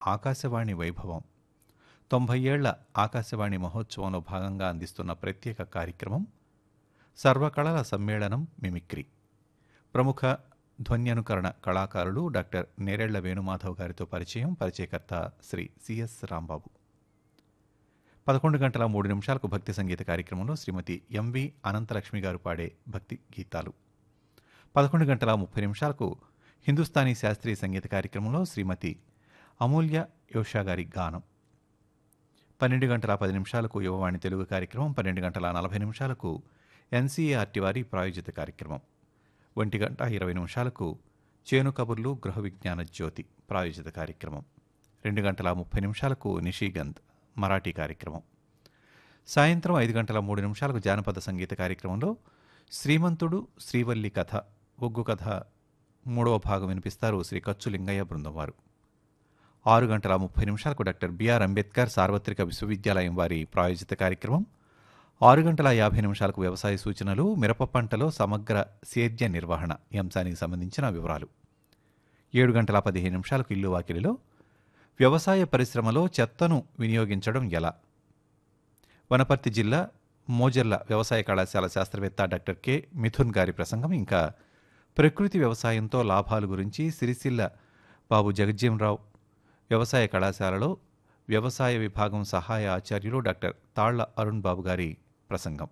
ఆకాశవాణి వైభవం తొంభై ఏళ్ల ఆకాశవాణి మహోత్సవంలో భాగంగా అందిస్తున్న ప్రత్యేక కార్యక్రమం సర్వకళల సమ్మేళనం మిమిక్రీ ప్రముఖ ధ్వన్యనుకరణ కళాకారులు డాక్టర్ నేరెళ్ల వేణుమాధవ్ గారితో పరిచయం పరిచయకర్త శ్రీ సిఎస్ రాంబాబు పదకొండు గంటల మూడు నిమిషాలకు భక్తి సంగీత కార్యక్రమంలో శ్రీమతి ఎంవి అనంతలక్ష్మి గారు పాడే భక్తి గీతాలు పదకొండు గంటల ముప్పై నిమిషాలకు హిందుస్థానీ శాస్త్రీయ సంగీత కార్యక్రమంలో శ్రీమతి అమూల్య యోషా గారి గానం పన్నెండు గంటల పది నిమిషాలకు యువవాణి తెలుగు కార్యక్రమం పన్నెండు గంటల నలభై నిమిషాలకు ఎన్సీఆర్టీ వారి ప్రాయోజిత కార్యక్రమం ఒంటి గంట ఇరవై నిమిషాలకు చేను కబుర్లు గృహ విజ్ఞాన జ్యోతి ప్రాయోజిత కార్యక్రమం రెండు గంటల ముప్పై నిమిషాలకు నిషీగంధ్ మరాఠీ కార్యక్రమం సాయంత్రం ఐదు గంటల మూడు నిమిషాలకు జానపద సంగీత కార్యక్రమంలో శ్రీమంతుడు శ్రీవల్లి కథ ఒగ్గు కథ మూడవ భాగం వినిపిస్తారు శ్రీ కచ్చు లింగయ్య బృందం వారు ఆరు గంటల ముప్పై నిమిషాలకు డాక్టర్ బిఆర్ అంబేద్కర్ సార్వత్రిక విశ్వవిద్యాలయం వారి ప్రాయోజిత కార్యక్రమం ఆరు గంటల యాభై నిమిషాలకు వ్యవసాయ సూచనలు మిరప పంటలో సమగ్ర సేద్య నిర్వహణ ఈ అంశానికి సంబంధించిన వివరాలు ఏడు గంటల పదిహేను నిమిషాలకు ఇల్లు వాకిలిలో వ్యవసాయ పరిశ్రమలో చెత్తను వినియోగించడం ఎలా వనపర్తి జిల్లా మోజర్ల వ్యవసాయ కళాశాల శాస్త్రవేత్త డాక్టర్ కె మిథున్ గారి ప్రసంగం ఇంకా ప్రకృతి వ్యవసాయంతో లాభాలు గురించి సిరిసిల్ల బాబు జగజ్జీవనరావు వ్యవసాయ కళాశాలలో వ్యవసాయ విభాగం సహాయ ఆచార్యులు డాక్టర్ తాళ్ల అరుణ్ బాబు గారి ప్రసంగం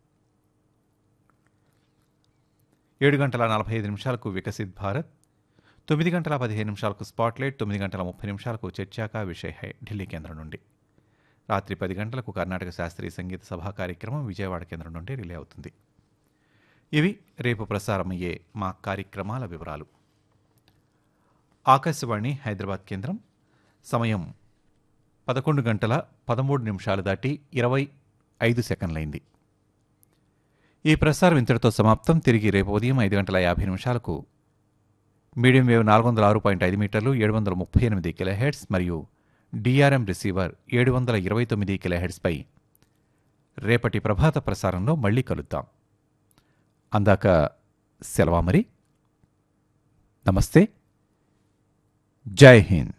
ఏడు గంటల నలభై ఐదు నిమిషాలకు వికసిత్ భారత్ తొమ్మిది గంటల పదిహేను నిమిషాలకు స్పాట్లైట్ తొమ్మిది గంటల ముప్పై నిమిషాలకు చర్చాకా విషయ హై ఢిల్లీ కేంద్రం నుండి రాత్రి పది గంటలకు కర్ణాటక శాస్త్రీయ సంగీత సభా కార్యక్రమం విజయవాడ కేంద్రం నుండి రిలే అవుతుంది ఇవి రేపు ప్రసారమయ్యే మా కార్యక్రమాల వివరాలు ఆకాశవాణి హైదరాబాద్ కేంద్రం సమయం పదకొండు గంటల పదమూడు నిమిషాలు దాటి ఇరవై ఐదు సెకండ్లైంది ఈ ప్రసారం ఇంతటితో సమాప్తం తిరిగి రేపు ఉదయం ఐదు గంటల యాభై నిమిషాలకు మీడియం వేవ్ నాలుగు వందల ఆరు పాయింట్ ఐదు మీటర్లు ఏడు వందల ముప్పై ఎనిమిది కిలోహెడ్స్ మరియు డిఆర్ఎం రిసీవర్ ఏడు వందల ఇరవై తొమ్మిది కిలోహెడ్స్పై రేపటి ప్రభాత ప్రసారంలో మళ్ళీ కలుద్దాం అందాక సెలవా మరి నమస్తే జై హింద్